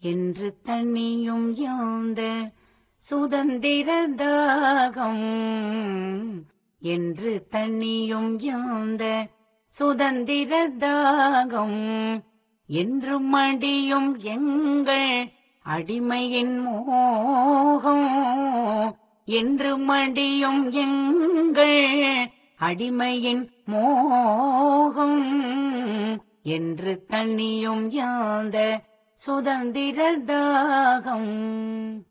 என்று தனியும் யாந்த சுதந்திர தாகம் என்று தனியும் யாந்த சுதந்திர தாகம் என்று மடியும் எங்கள் அடிமையின் மோகம் என்று மடியும் எங்கள் அடிமையின் மோகம் என்று தண்ணியும் யாந்த சுதந்திர தாகம்